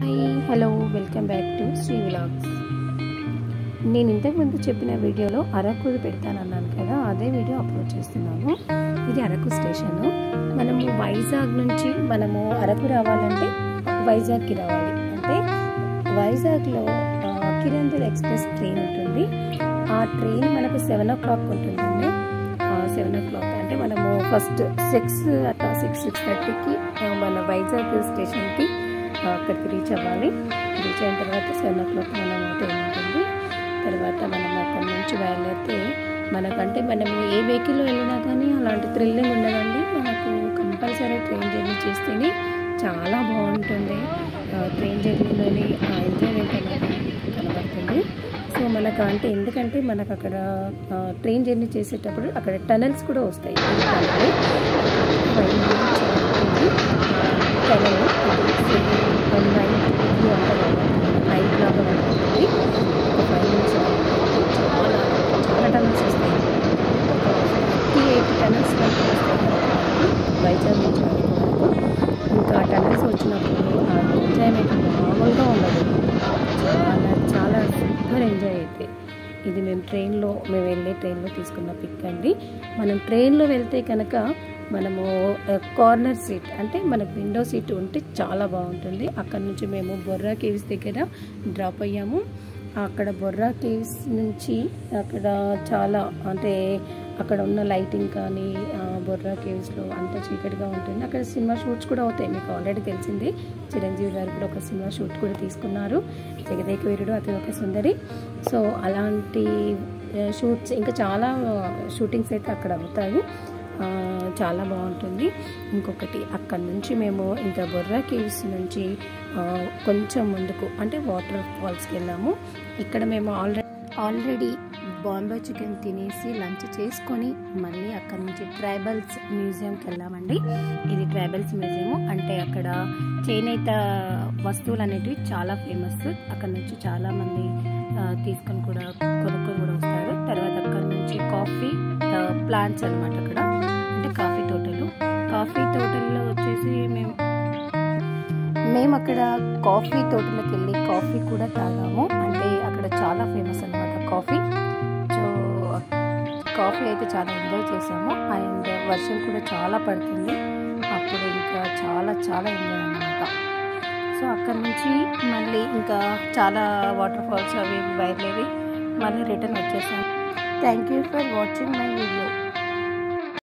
hi hello welcome back to Sri vlogs నేను ఇంతకుముందు చెప్పిన వీడియోలో అరకు పెడతానన్నాను కదా అదే వీడియో అప్లోడ్ చేస్తున్నాను ఇది అరకు స్టేషన్ మనము వైజాగ్ నుంచి మనము అరకు రావాలంటే వైజాగ్కి రావాలి అంటే వైజాగ్లో కిరందర్ ఎక్స్ప్రెస్ ట్రైన్ ఉంటుంది ఆ ట్రైన్ మనకు సెవెన్ ఓ క్లాక్ ఉంటుందండి సెవెన్ ఓ క్లాక్ అంటే మనము ఫస్ట్ సిక్స్ అట్లా సిక్స్ సిక్స్ థర్టీకి మన వైజాగ్ స్టేషన్కి అక్కడికి రీచ్ అవ్వాలి రీచ్ అయిన తర్వాత సెవెన్ ఓ క్లాక్ మనం ట్రైన్ ఉంటుంది తర్వాత మనం అక్కడి నుంచి బయలుదేరితే మనకంటే మనము ఏ వెహికల్లో వెళ్ళినా కానీ అలాంటి థ్రిల్లింగ్ ఉండదండి మనకు కంపల్సరీ ట్రైన్ జర్నీ చేస్తేనే చాలా బాగుంటుంది ట్రైన్ జర్నీలోని ఆ ఎంజాయ్మెంట్ అనేది కనబడుతుంది సో మనకు అంటే ఎందుకంటే మనకు అక్కడ ట్రైన్ జర్నీ చేసేటప్పుడు అక్కడ టనల్స్ కూడా వస్తాయి టనల్ ఫైవ్ మినిట్స్ ఉంటుంది టనల్ నైట్ వ్యూ అంతా నైట్ లాగా ఉంటుంది ఒక ఫైవ్ మినిట్స్ చాలా చాలా టనల్స్ వస్తాయి ఒక ఫిఫ్టీ ఎయిట్ టనల్స్ వరకు వస్తాయి వైజాగ్ నుంచి వరకు ఇంకా టనల్స్ వచ్చినప్పుడు ఆ ఎంజాయ్మెంట్ మామూలుగా ఉండదు చాలా చాలా సూపర్ ఎంజాయ్ అయితే ఇది మేము ట్రైన్లో మేము వెళ్ళే ట్రైన్లో తీసుకున్న పిక్ అండి మనం ట్రైన్లో వెళ్తే కనుక మనము కార్నర్ సీట్ అంటే మనకు విండో సీట్ ఉంటే చాలా బాగుంటుంది అక్కడ నుంచి మేము బొర్రా కేవ్స్ దగ్గర డ్రాప్ అయ్యాము అక్కడ బొర్రా కేవ్స్ నుంచి అక్కడ చాలా అంటే అక్కడ ఉన్న లైటింగ్ కానీ బొర్రా కేవ్స్లో అంత చీకటిగా ఉంటుంది అక్కడ సినిమా షూట్స్ కూడా అవుతాయి మీకు ఆల్రెడీ తెలిసింది చిరంజీవి గారు కూడా ఒక సినిమా షూట్ కూడా తీసుకున్నారు జగదేక వీరుడు అతి ఒక సుందరి సో అలాంటి షూట్స్ ఇంకా చాలా షూటింగ్స్ అయితే అక్కడ అవుతాయి చాలా బాగుంటుంది ఇంకొకటి అక్కడ నుంచి మేము ఇంకా బొర్రా కేవ్స్ నుంచి కొంచెం ముందుకు అంటే వాటర్ ఫాల్స్కి వెళ్ళాము ఇక్కడ మేము ఆల్రెడీ ఆల్రెడీ బాంబే చికెన్ తినేసి లంచ్ చేసుకొని మళ్ళీ అక్కడ నుంచి ట్రైబల్స్ మ్యూజియంకి వెళ్ళామండి ఇది ట్రైబల్స్ మ్యూజియం అంటే అక్కడ చేనేత వస్తువులు అనేటివి చాలా ఫేమస్ అక్కడ నుంచి చాలామంది తీసుకొని కూడా కొనుక్కొని కూడా వస్తారు తర్వాత అక్కడ నుంచి కాఫీ ప్లాంట్స్ అనమాట అక్కడ అంటే కాఫీ తోటలు కాఫీ తోటల్లో వచ్చేసి మేము మేము అక్కడ కాఫీ తోటలోకి వెళ్ళి కాఫీ కూడా తాగాము అంటే అక్కడ చాలా ఫేమస్ అనమాట కాఫీ సో కాఫీ అయితే చాలా ఎంజాయ్ చేసాము అండ్ వర్షం కూడా చాలా పడుతుంది అప్పుడు ఇంకా చాలా చాలా ఎంజాయ్ అనమాట సో అక్కడ నుంచి మళ్ళీ ఇంకా చాలా వాటర్ ఫాల్స్ అవి బయలుదేరి మళ్ళీ రిటర్న్ వచ్చేసాం thank you for watching my video